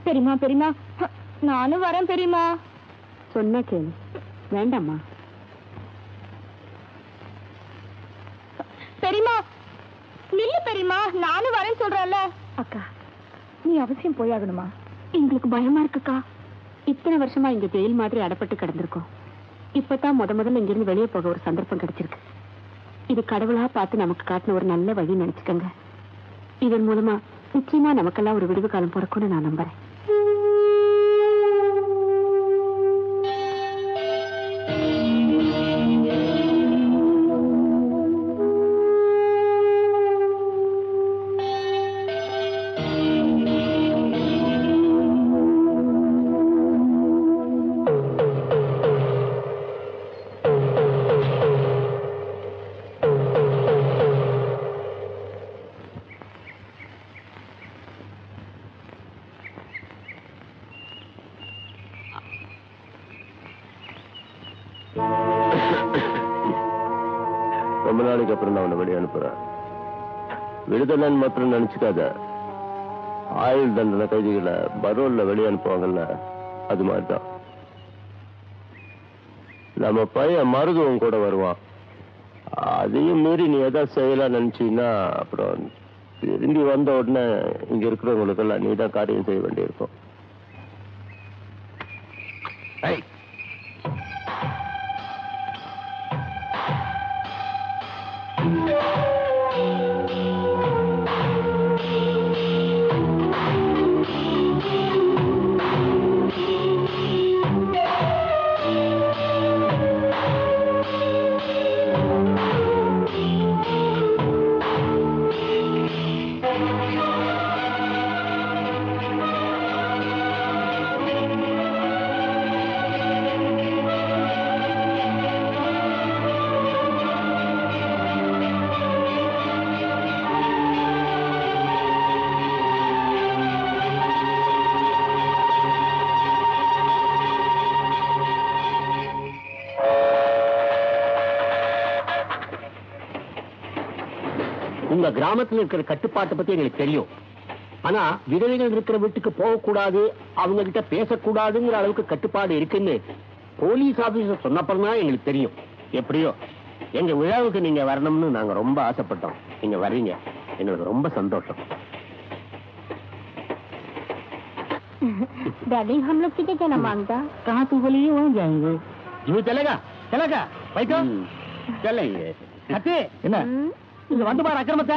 பெரியமா பெரியமா நானும் வரேன் பெரியமா சொன்னா கேளு வேண்டாம்மா பெரியமா நில்லு பெரியமா நானும் வரேன்னு சொல்றேன்ல அக்கா நீ அவசியம் போயாகணுமா எங்களுக்கு பயமா இருக்குக்கா இத்தனை வருஷமா இங்க ஜெயில் மாதிரி அடப்பட்டு கிடந்திருக்கோம் இப்பதான் முத முதல்ல இங்கிருந்து வெளியே போக ஒரு சந்தர்ப்பம் கிடைச்சிருக்கு இது கடவுளா பார்த்து நமக்கு காட்டின ஒரு நல்ல வழி நினைச்சுக்கோங்க இதன் மூலமா நிச்சயமா நமக்கெல்லாம் ஒரு விடுவு காலம் பிறக்கும்னு நான் நம்புறேன் ரொம்ப நாளைக்கு அப்புறம் நான் உன்னை வெளியே அனுப்புறேன் விடுதலைன்னு மாத்திரம் நினைச்சுக்காத ஆயுள் தண்டனை கைதிகளை பரோல்ல வெளியே அனுப்புவாங்கல்ல அது மாதிரிதான் நம்ம பையன் மருதுவன் கூட வருவான் அதையும் மீறி நீ எதாவது செய்யலாம் நினைச்சீங்கன்னா அப்புறம் திரும்பி வந்த உடனே இங்க இருக்கிறவங்களுக்கெல்லாம் நீ தான் காரியம் செய்ய வேண்டியிருக்கும் ஏய், உங்க கிராமத்துல இருக்கிற கட்டுப்பாட்டை பத்தி எங்களுக்கு தெரியும் ஆனா விதவைகள் இருக்கிற வீட்டுக்கு போகக்கூடாது அவங்க கிட்ட பேசக்கூடாதுங்கிற அளவுக்கு கட்டுப்பாடு இருக்குன்னு போலீஸ் ஆபீசர் சொன்னப்பறம் தான் எங்களுக்கு தெரியும் எப்படியோ எங்க விழாவுக்கு நீங்க வரணும்னு நாங்க ரொம்ப ஆசைப்பட்டோம் நீங்க வர்றீங்க எங்களுக்கு ரொம்ப சந்தோஷம் डैडी हम लोग कितने जाना मांगता कहाँ तू बोली वहाँ जाएंगे யூ चलेगा चलेगा வைக்கோ चलेंगे கத்தி என்ன இங்க வந்து பாரு அக்கிரமத்தை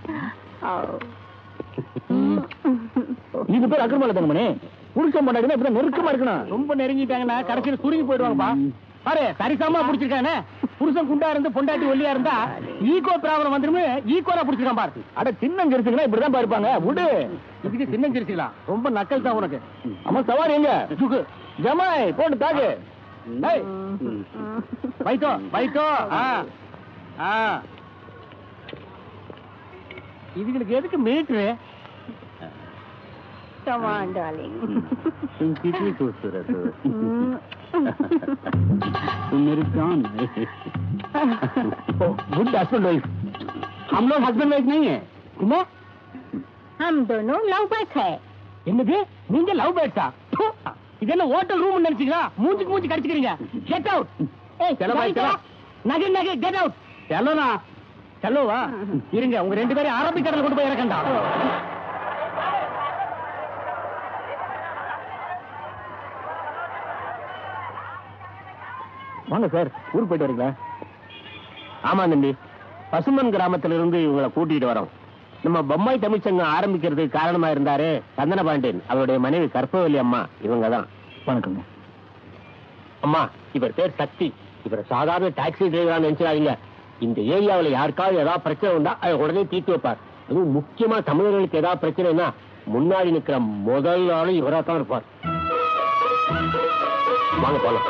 இது பேர் அக்கிரமம் இல்ல தங்கமணி புருஷன் பண்ணாங்கன்னா இப்படி நெருக்கமா இருக்கணும் ரொம்ப நெருங்கிட்டாங்கன்னா கடைசியில் சுருங்கி போயிடுவாங்கப்பா பாரு சரிசமா புடிச்சிருக்கானே புருஷன் குண்டா இருந்து பொண்டாட்டி ஒல்லியா இருந்தா ஈகோ ப்ராப்ளம் வந்துருமே ஈகோலா புடிச்சிருக்கான் பாரு அட சின்னம் ஜெரிசிங்களா இப்படிதான் பாருப்பாங்க விடு இதுக்கு சின்னம் ஜெரிசிங்களா ரொம்ப நக்கல் தான் உனக்கு அம்மா சவாரி எங்க சுகு ஜமாய் போட்டு தாக்கு ஏய். வைத்தோ வைத்தோ ஆ ஆ இதுகளுக்கு எதுக்கு மீட்ரு Come on, darling. तुम कितनी खूबसूरत हो तुम मेरी जान गुड हस्बैंड वाइफ हम लोग हस्बैंड वाइफ नहीं है तुम हम दोनों लव बर्ड है என்னது நீங்க லவ் பேர்ட்ஸா இது என்ன ஹோட்டல் ரூம் நினைச்சீங்களா மூஞ்சுக்கு மூஞ்சி கடிச்சுக்கிறீங்க கெட் அவுட் ஏய், चलो भाई चलो நகை நகை கெட் அவுட் செல்லோனா செல்லோவா இருங்க உங்க ரெண்டு பேரும் அரபிக் கடல கொண்டு போய் இறக்கண்டா வாங்க சார் ஊருக்கு போயிட்டு வரீங்களா ஆமா தம்பி பசுமன் கிராமத்திலிருந்து இவங்களை கூட்டிட்டு வரோம் நம்ம பொம்மாய் தமிழ்ச்சங்கம் ஆரம்பிக்கிறதுக்கு காரணமா இருந்தாரு சந்தன பாண்டியன் அவருடைய மனைவி கற்பவல்லி அம்மா இவங்க தான் வணக்கங்க அம்மா இவர் பேர் சக்தி இவர் சாதாரண டாக்ஸி டிரைவரா நினைச்சாதீங்க இந்த ஏரியாவுல யாருக்காவது ஏதாவது பிரச்சனை வந்தா அதை உடனே தீர்த்து வைப்பார் அதுவும் முக்கியமா தமிழர்களுக்கு ஏதாவது பிரச்சனைனா முன்னாடி நிக்கிற முதல் ஆளு இவரா தான் இருப்பார் வாங்க போலாம்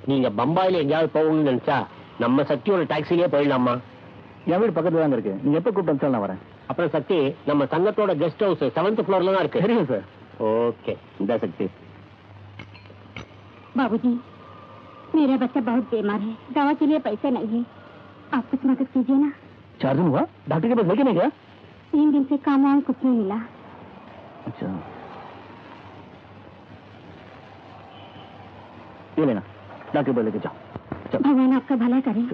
நீங்க பம்பாயில எங்கேயாவது போகணும்னு நினைச்சா நம்ம சக்தியோட டாக்ஸிலேயே போயிடலாமா என் வீடு பக்கத்துல தான் இருக்கு நீங்க எப்ப கூப்பிட்டு நான் வரேன் அப்புறம் சக்தி நம்ம சங்கத்தோட கெஸ்ட் ஹவுஸ் செவன்த் ஃப்ளோர்ல தான் இருக்கு தெரியும் சார் ஓகே இந்த சக்தி बाबूजी मेरा बच्चा बहुत बीमार है दवा के लिए पैसे नहीं है आप कुछ मदद कीजिए ना चार दिन हुआ डॉक्टर के पास लेके नहीं गया तीन दिन से काम वाम कुछ नहीं मिला अच्छा ये लेना डॉक्टर के पास लेके जाओ चलो भगवान आपका भला करे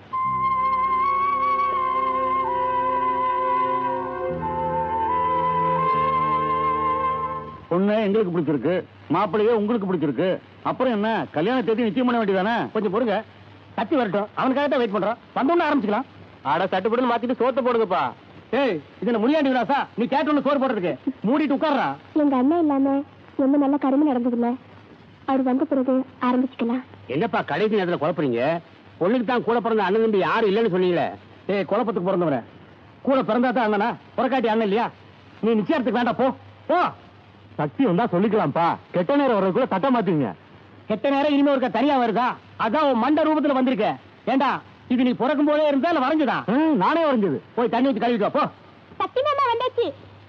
பொண்ணு எங்களுக்கு பிடிச்சிருக்கு மாப்பிள்ளையே உங்களுக்கு பிடிச்சிருக்கு அப்புறம் என்ன கல்யாண தேதி நிச்சயம் பண்ண வேண்டியதானே கொஞ்சம் பொறுங்க சக்தி வரட்டும் அவனுக்காக தான் வெயிட் பண்றோம் வந்தோன்னு ஆரம்பிச்சுக்கலாம் ஆட சட்டுப்பட்டு மாத்திட்டு சோத்த போடுங்கப்பா ஏய் இது என்ன முனியாண்டி விலாசா நீ கேட்டோன்னு சோறு போடுறதுக்கு மூடிட்டு உட்கார்றா எங்க அண்ணன் இல்லாம ரொம்ப நல்ல கருமை நடந்ததில்ல அவர் வந்த பிறகு ஆரம்பிச்சுக்கலாம் என்னப்பா கடைசி நேரத்துல குழப்பறீங்க பொண்ணுக்கு தான் கூட பிறந்த அண்ணன் தம்பி யாரும் இல்லைன்னு சொன்னீங்களே ஏய் குழப்பத்துக்கு பிறந்தவன கூட பிறந்தா தான் அண்ணனா புறக்காட்டி அண்ணன் இல்லையா நீ நிச்சயத்துக்கு வேண்டாம் போ போ சக்தி வந்தா சொல்லிக்கலாம்ப்பா கெட்ட நேரம் வர்றதுக்குள்ள தட்ட மாத்தீங்க கெட்ட நேரம் இனிமே ஒருக்க தனியா வருதா அதான் உன் மண்ட ரூபத்துல வந்திருக்க ஏண்டா இது நீ பிறக்கும் போதே இருந்தா இல்ல வரைஞ்சுதா ம், நானே வரைஞ்சது போய் தண்ணி ஊத்தி கழுவிட்டு வா, போ சக்தி மாமா வந்தாச்சு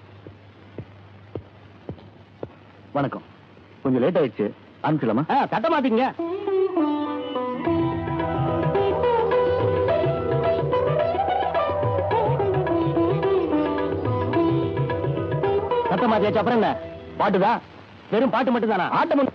வணக்கம் கொஞ்சம் லேட் ஆயிடுச்சு அனுப்பிச்சலாமா ஆ, தட்ட மாத்தீங்க தட்ட மாத்தியாச்சு அப்புறம் என்ன பாட்டுதான் வெறும் பாட்டு மட்டும் தானா ஆட்டம்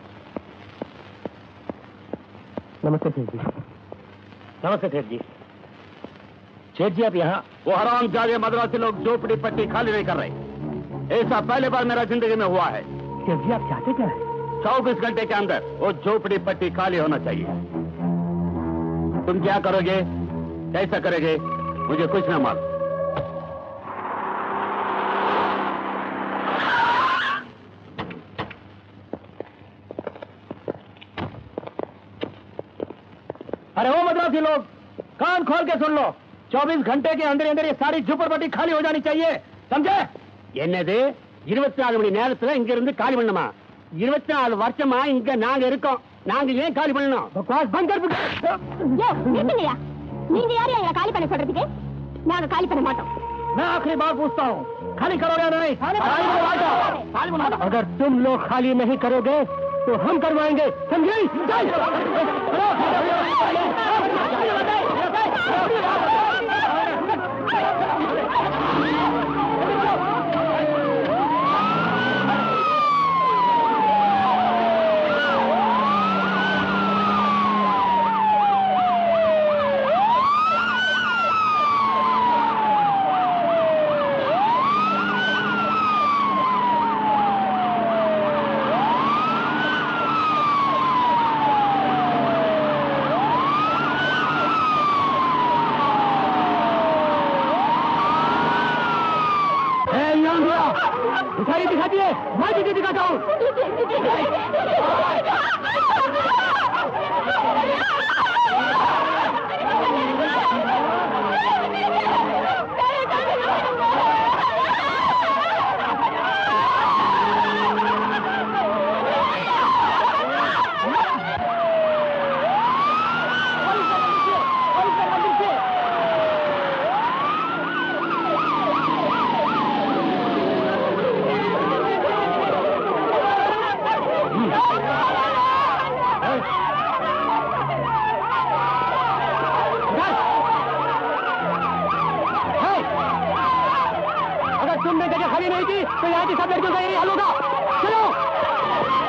नमस्ते सेठ जी नमस्ते सेठ जी सेठ जी आप यहाँ वो हराम जागे मद्रासी लोग झोपड़ी पट्टी खाली नहीं कर रहे ऐसा पहले बार मेरा जिंदगी में हुआ है सेठ जी आप चाहते क्या है चौबीस घंटे के अंदर वो झोपड़ी पट्टी खाली होना चाहिए तुम क्या करोगे कैसा करोगे मुझे कुछ न मालूम अरे वो मद्रासी लोग कान खोल के सुन लो 24 घंटे के अंदर अंदर ये सारी झुपड़पट्टी खाली हो जानी चाहिए समझे என்னது இருபத்தி நாலு மணி நேரத்துல இங்க இருந்து காலி பண்ணணுமா இருபத்தி நாலு வருஷமா இங்க நாங்க இருக்கோம் நாங்க ஏன் காலி பண்ணணும் பக்வாஸ் பந்த் கர் யோ நிறுத்துங்கய்யா நீங்க யாரு எங்களை காலி பண்ண சொல்றதுக்கு நாங்க காலி பண்ண மாட்டோம் मैं आखिरी बार पूछता हूँ खाली करोगे या नहीं खाली बनवाओ। अगर तुम लोग खाली नहीं करोगे तो हम करवाएंगे समझे दिखाई दिखा दिए मैं भी दिखाता हूँ अगर तुमने जगह खाली नहीं की तो यहाँ की सब लड़कियों का यही हाल होगा चलो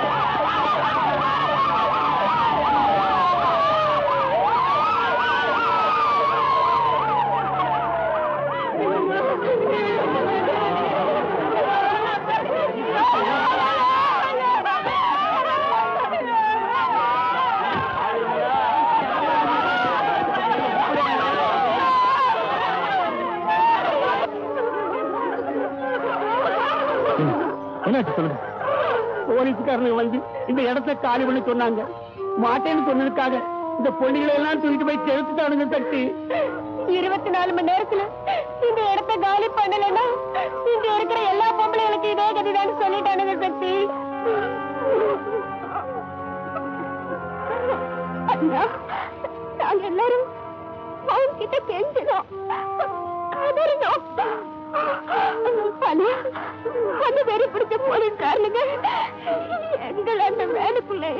என்னாச்சு சொல்லுங்க போலீஸ்காரனுங்க வந்து இந்த இடத்த காலி பண்ணி சொன்னாங்க மாட்டேன்னு சொன்னதுக்காக இந்த பொண்ணுகளை எல்லாம் தூக்கிட்டு போய் செலுத்துட்டானுங்க தட்டி இருபத்தி நாலு மணி நேரத்துல இந்த இடத்த காலி பண்ணலைன்னா இங்க இருக்கிற எல்லா பொம்பளைகளுக்கு இதே கதிதான் சொல்லிட்டானுங்க சக்தி உங்ககிட்ட கெஞ்சணும் கதறணும் ஆனா அந்த வெறி பிடிச்ச போலீஸ்காரனுங்க எங்களை அந்த வேலைக்குள்ளே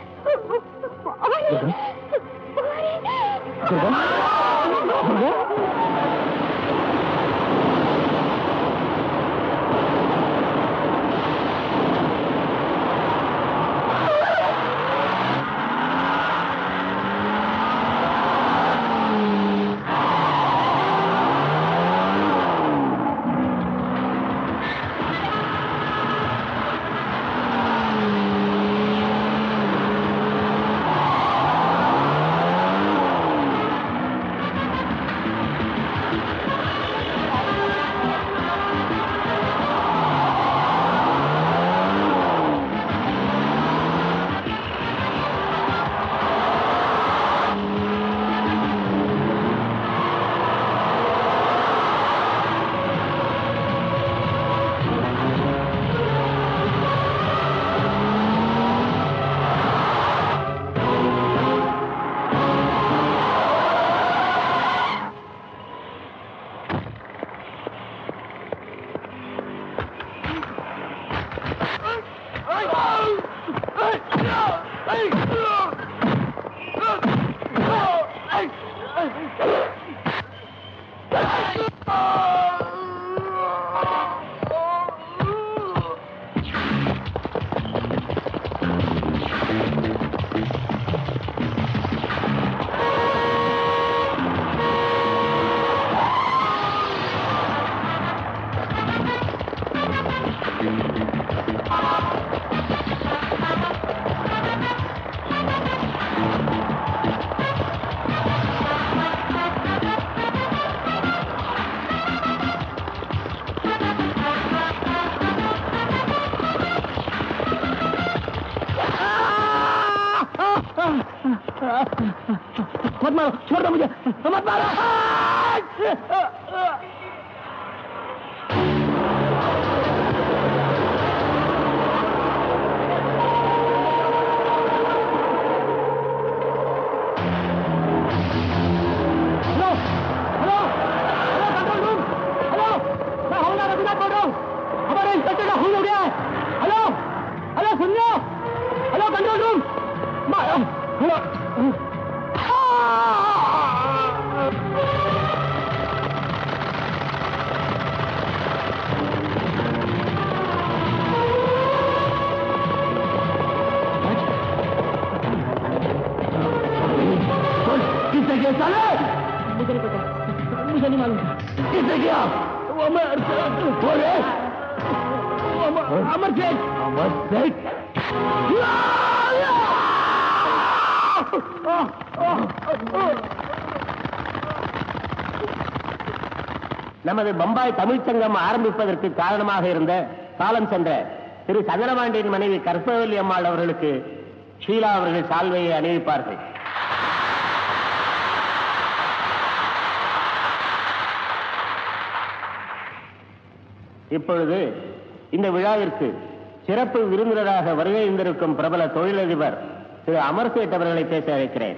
मत मारो छोड़ दो मुझे मत मारो hello hello hello control room hello मैं हवलदार रघुनाथ बोल रहा हूँ हमारे इंस्पेक्टर का खून हो गया है हेलो हेलो सुन लो हेलो कंट्रोल रूम हेलो किसने किया साले मुझे नहीं पता मुझे नहीं मालूम किसने किया वो अमर वो रे वो अमर अमर सेठ अमर सेठ நமது பம்பாய் தமிழ்ச்சங்கம் ஆரம்பிப்பதற்கு காரணமாக இருந்த காலம் சென்ற திரு சந்திரபாண்டியன் மனைவி கற்பவல்லி அம்மாள் அவர்களுக்கு ஷீலா அவர்கள் சால்வையை அணிவிப்பார்கள் இப்பொழுது இந்த விழாவிற்கு சிறப்பு விருந்தினராக வருகை இருந்திருக்கும் பிரபல தொழிலதிபர் திரு அமர்சேட் அவர்களை பேச அழைக்கிறேன்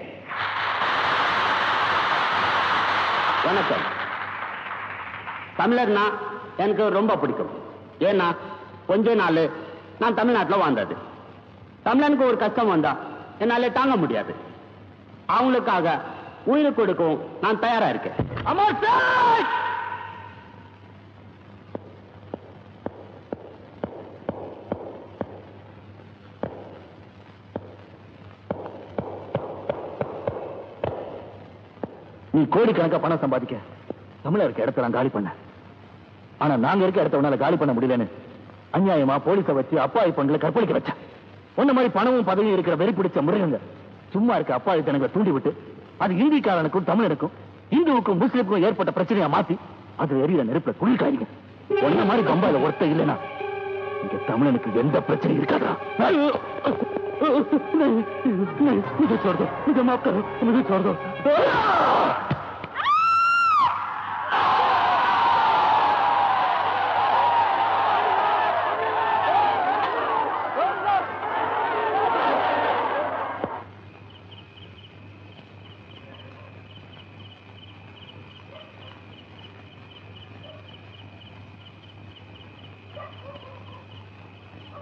வணக்கம் தமிழர்னா எனக்கு ரொம்ப பிடிக்கும் ஏன்னா கொஞ்ச நாள் நான் தமிழ்நாட்டில் வாழ்ந்தது தமிழனுக்கு ஒரு கஷ்டம் வந்தா என்னால தாங்க முடியாது அவங்களுக்காக உயிரை கொடுக்கவும் நான் தயாரா இருக்கேன் அமர் சேட் நீ கோடிக்கணக்கா பணம் சம்பாதிக்க தமிழருக்கு இடத்த நான் காலி பண்ண ஆனா நாங்க இருக்க இடத்த உன்னால காலி பண்ண முடியலன்னு அநியாயமா போலீஸ வச்சு அப்பாவி பங்களை கற்பழிக்க வச்ச உன்ன மாதிரி பணமும் பதவியும் இருக்கிற வெறி பிடிச்ச மிருகங்க சும்மா இருக்க அப்பாவி தனங்களை தூண்டி விட்டு அது இந்திக்காரனுக்கும் தமிழனுக்கும் இந்துவுக்கும் முஸ்லிமுக்கும் ஏற்பட்ட பிரச்சனையா மாத்தி அது எரியிற நெருப்புல குளிர் காய்ங்க உன்ன மாதிரி பம்பாயில ஒருத்த இல்லைன்னா இங்க தமிழனுக்கு எந்த பிரச்சனையும் இருக்காதா मुझे छोड़ दो मुझे माफ करो मुझे छोड़ दो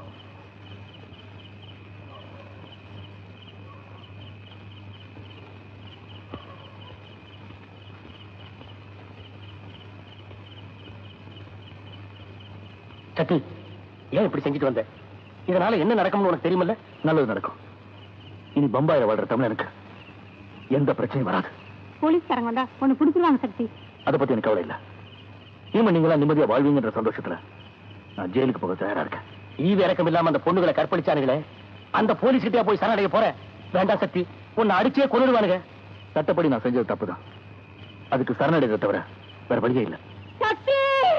சக்தி ஏன் இப்படி செஞ்சுட்டு வந்த இதனால என்ன நடக்கும்னு உனக்கு தெரியுமில்ல நல்லது நடக்கும் இனி பம்பாயில வாழ்ற தமிழனுக்கு எந்த பிரச்சனையும் வராது போலீஸ்காரங்க வந்தா உன்னை பிடிச்சிருவாங்க சக்தி அதை பத்தி எனக்கு கவலை இல்ல இனிமே நீங்களா நிம்மதியா வாழ்வீங்கன்ற சந்தோஷத்துல நான் ஜெயிலுக்கு போக தயாரா இருக்கேன் ஈவு இறக்கம் இல்லாம அந்த பொண்ணுகளை கற்பழிச்சானுங்களே அந்த போலீஸ் கிட்டே போய் சரணடைய போறேன் வேண்டாம் சக்தி உன்னை அடிச்சே கொண்டுடுவானுங்க சட்டப்படி நான் செஞ்சது தப்புதான் அதுக்கு சரணடைறத தவிர வேற வழியே இல்ல சக்தி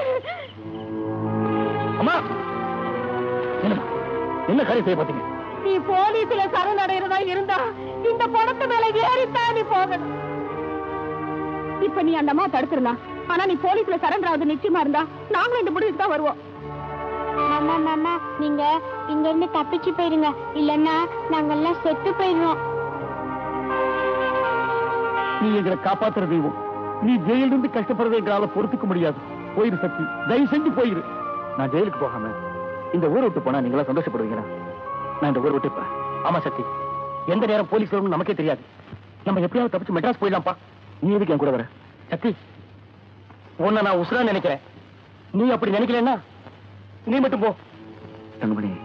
அம்மா என்னம்மா என்ன காரியம் செய்ய பாத்தீங்க நீ போலீஸ்ல சரணடைறதா இருந்தா இந்த படத்து மேல ஏறித்தான் நீ போகணும் இப்ப நீ அந்த அம்மா தடுத்துடலாம் ஆனா நீ போலீஸ்ல சரண்டர் ஆகுது நிச்சயமா இருந்தா நாங்களும் இந்த முடிவுக்கு தான் வருவோம் மாமா மாமா நீங்க இங்க இருந்து தப்பிச்சு போயிருங்க இல்லன்னா நாங்கெல்லாம் செத்து போயிடுவோம் நீ எங்களை காப்பாத்துற தெய்வம் நீ ஜெயில இருந்து கஷ்டப்படுறதை எங்களால பொறுத்துக்க முடியாது போயிரு சக்தி தயவு செஞ்சு போயிரு நான் ஜெயிலுக்கு போகாம இந்த ஊரை விட்டு போனா நீங்களா சந்தோஷப்படுவீங்களா நான் இந்த ஊரை விட்டு போறேன் ஆமா சக்தி எந்த நேரம் போலீஸ் வரும்னு நமக்கே தெரியாது நம்ம எப்படியாவது தப்பிச்சு மெட்ராஸ் போயிடலாம்ப்பா நீ எதுக்கு என் கூட வர சக்தி உன்னை நான் உசுரா நினைக்கிறேன் நீ அப்படி நினைக்கலன்னா நீ மட்டும் போ தங்கமணி